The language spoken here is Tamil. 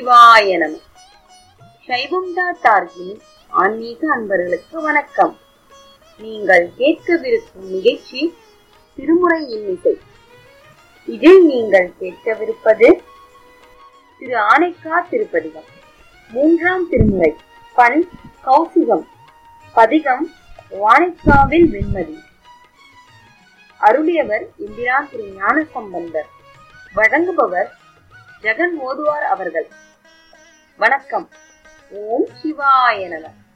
சிவாய நம சைவம் டாட் ஆர்கின் ஆன்மீக அன்பர்களுக்கு வணக்கம் நீங்கள் கேட்கவிருக்கும் நிகழ்ச்சி திருமுறை இன்னிசை இதில் நீங்கள் கேட்கவிருப்பது திரு ஆனைக்கா திருப்பதிகம் மூன்றாம் திருமுறை பண் கௌசிகம் பதிகம் வானைக்காவில் வெண்மதி அருளியவர் இந்திரான் திரு ஞான சம்பந்தர் வழங்குபவர் ஜெகன் ஓதுவார் அவர்கள் வணக்கம் ஓம் சிவாய நம